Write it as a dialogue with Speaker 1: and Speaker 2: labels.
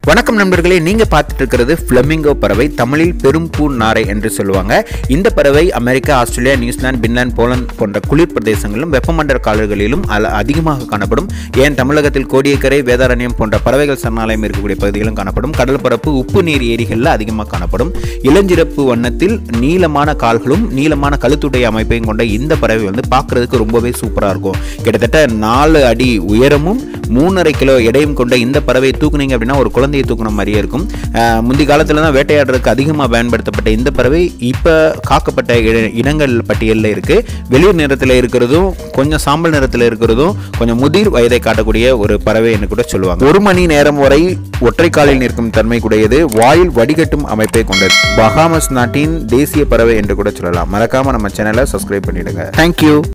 Speaker 1: வணக்கம் நண்பர்களே நீங்க பார்த்துட்டு இருக்கிறது ஃப்ளமிங்கோ பறவை தமிழில் பெரும் பூ நாரை என்று சொல்லுவாங்க இந்த பறவை America Australia New Zealand Finland Poland போன்ற குளிர் பிரதேசங்களிலும் வெப்பமண்டல காடுகளிலும் அல- அதிகமாக காணப்படும் ஏன் தமிழகத்தில் கோடியக்கரை வேதாரண்யம் போன்ற பறவைகள் சரணாலயம் இருக்கக்கூடிய பகுதிகளும் காணப்படும் கடல் பரப்பு உப்பு நீர் ஏரிகளில் அதிகமாக காணப்படும் இளஞ்சிறப்பு வண்ணத்தில் நீளமான கால்களும் நீளமான கழுத்துடைய அமைப்பையும் கொண்ட இந்த பறவை வந்து பார்க்கறதுக்கு ரொம்பவே சூப்பராக இருக்கும் கிட்டத்தட்ட நாலு அடி உயரமும் மூணரை கிலோ எடையும் கொண்ட இந்த பறவையை தூக்குனீங்க அப்படின்னா ஒரு குழந்தையை தூக்குன மாதிரியே இருக்கும் அஹ் முந்தி காலத்தில் தான் வேட்டையாடுறதுக்கு அதிகமாக பயன்படுத்தப்பட்ட இந்த பறவை இப்போ காக்கப்பட்ட இட- இனங்கள் பட்டியலில் இருக்கு வெளிர் நிறத்தில் இருக்கிறதும் கொஞ்சம் சாம்பல் நிறத்தில் இருக்கிறதும் கொஞ்சம் முதிர் வயதை காட்டக்கூடிய ஒரு பறவை என்று கூட சொல்லுவாங்க ஒரு மணி நேரம் வரை ஒற்றை காலில் நிற்கும் தன்மை கூடியது வாயில் வடிகட்டும் அமைப்பை கொண்டது பஹாமஸ் நாட்டின் தேசிய பறவை என்று கூட சொல்லலாம் மறக்காம நம்ம சேனலை சப்ஸ்கிரைப் பண்ணிடுங்க தேங்க்யூ